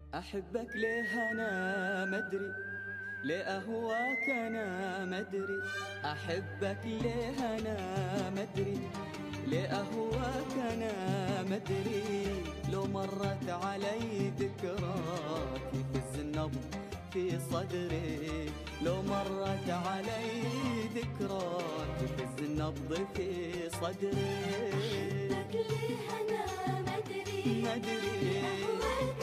أحبك ليه أنا مدري ليه أهواك أنا مدري أحبك ليه أنا مدري ليه أهواك أنا مدري لو مرت علي ذكراك يفز النبض في صدري لو مرت علي ذكراك يفز النبض في صدري أحبك ليه أنا مدري مدري. أهواك